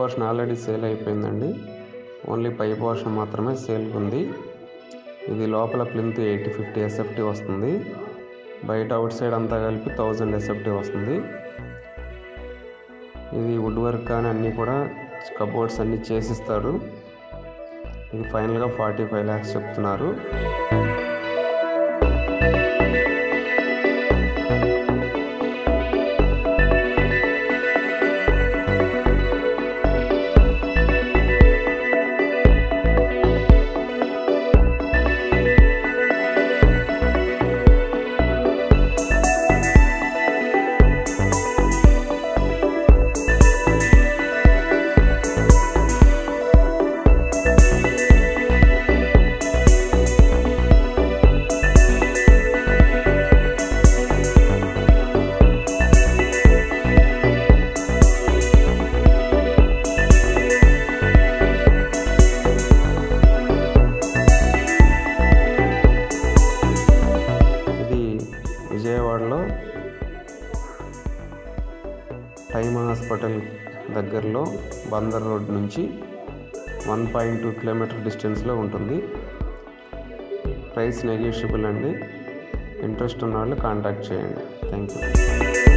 portion already sale అయిపోయిందండి only పై portion మాత్రమే సేల్కి ఉంది ఇది లోపల ప్లింత్ ఎయిటీ ఫిఫ్టీ ఎస్ఎఫ్టీ వస్తుంది బయట అవుట్ సైడ్ అంతా కలిపి థౌజండ్ ఎస్ఎఫ్టీ వస్తుంది ఇది వుడ్ వర్క్ కానీ అన్నీ కూడా కబోర్డ్స్ అన్నీ చేసిస్తారు ఇది ఫైనల్గా ఫార్టీ ఫైవ్ ల్యాక్స్ చెప్తున్నారు ఇది విజయవాడలో టైమ్ హాస్పిటల్ దగ్గరలో బందర్ రోడ్ నుంచి వన్ పాయింట్ టూ కిలోమీటర్ డిస్టెన్స్లో ఉంటుంది ప్రైస్ నెగోషియబుల్ అండి ఇంట్రెస్ట్ ఉన్న వాళ్ళు కాంటాక్ట్ చేయండి థ్యాంక్ యూ